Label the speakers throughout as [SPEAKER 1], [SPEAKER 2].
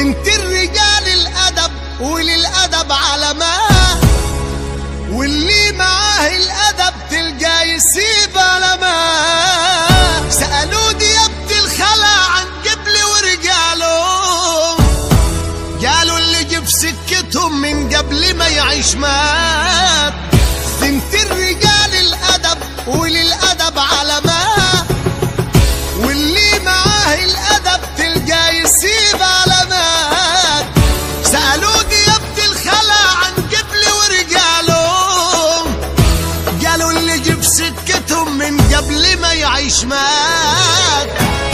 [SPEAKER 1] بنت الرجال الأدب وللأدب علامات واللي معاه الأدب تلقاه يسيب علامات سألوا ديابة الخلا عن قبل ورجاله قالوا اللي جاب سكتهم من قبل ما يعيش مات بنت الرجال الأدب وللأدب علامات واللي معاه الأدب تلقاه يسيب علامات سألوا ديابة الخلا عن قبل ورجالهم قالوا اللي جاب سكتهم من قبل ما يعيش مات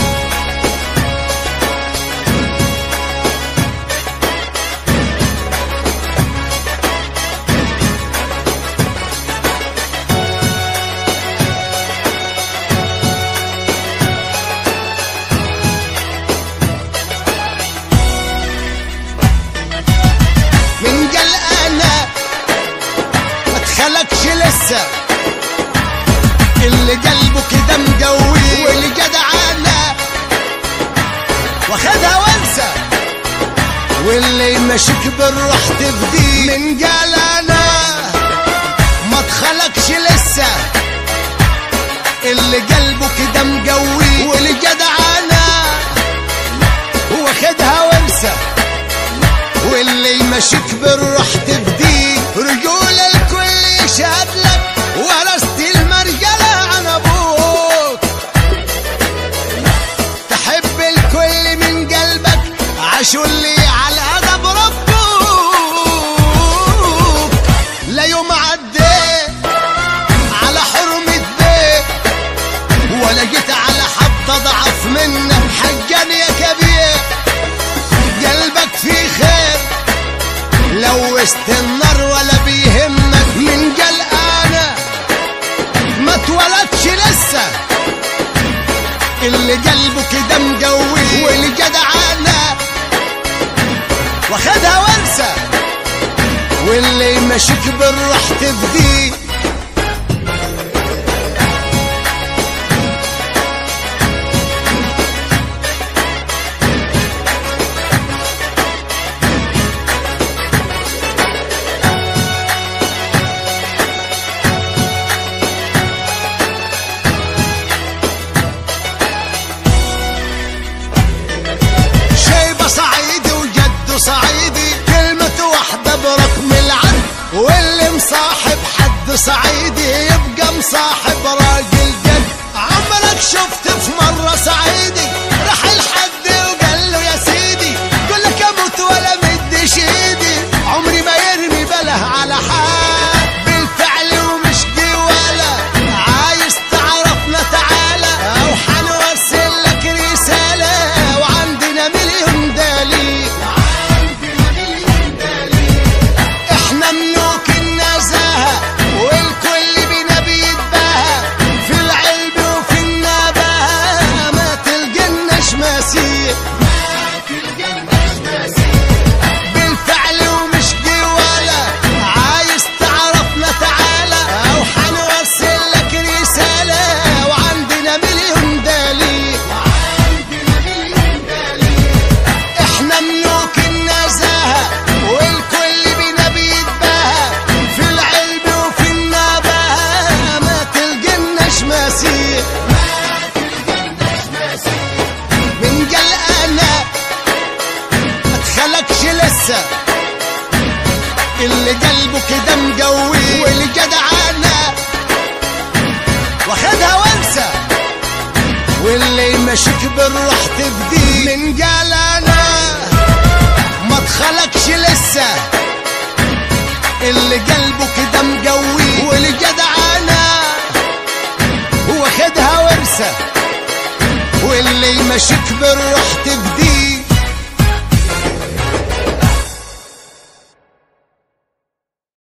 [SPEAKER 1] من قال انا ما اتخلقش لسه اللي قلبه كده مقوي واللي جدعانه واخدها وانسى واللي ماشيك بالروح تفديه من قال انا ما اتخلقش لسه اللي قلبه كده مقوي واللي جدعانه واخدها وانسى واللي يمشيك بالروح تفديه رجول الكل يشهد لك ورثت المرجلة عن ابوك تحب الكل من قلبك عاشوا اللي على غضب ربك لا يوم عديت على حرمة بيت ولا جيت على حد اضعف منك حقا يا كبير قلبك فيه خير لو وسط النار ولا بيهمك من قال انا ما اتولدش لسه اللي قلبه كده مقوي واللي جدعانه واخدها وانسى واللي يمشيك بالروح تفديه شيبة صعيدي وجده صعيدي كلمة واحدة برقم العد واللي مصاحب حد صعيدي يبقى مصاحب راجل جد عمرك شفت في مرة صعيدي راح لحد وقال له يا سيدي قول لك اموت ولا مدش ايدي عمري ما يرمي بله على حد بالفعل ومش دي ولا عايز تعرفنا تعالى او حنوصل لك رسالة وعندنا مليون دليل احنا ملوك النزاهة والكل بينا بيتباهى في العلم وفي النباهة ما تلقناش مسيح بالفعل ومش دي ولا عايز تعرفنا تعالى او حنوصل لك رسالة وعندنا مليون دليل احنا ملوك النزاهة والكل بينا بيتباهى في العلم وفي النباهة ما تلقناش مسيح من قال انا ما اتخلقش لسه اللي قلبه كده مقوي واللي جدعانه واخدها وانسى واللي يمشيك بالروح تفديه من قال انا ما اتخلقش لسه اللي قلبه كده مقوي واللي جدعانه واخدها ورثه واللي يمشيك بالروح تفديه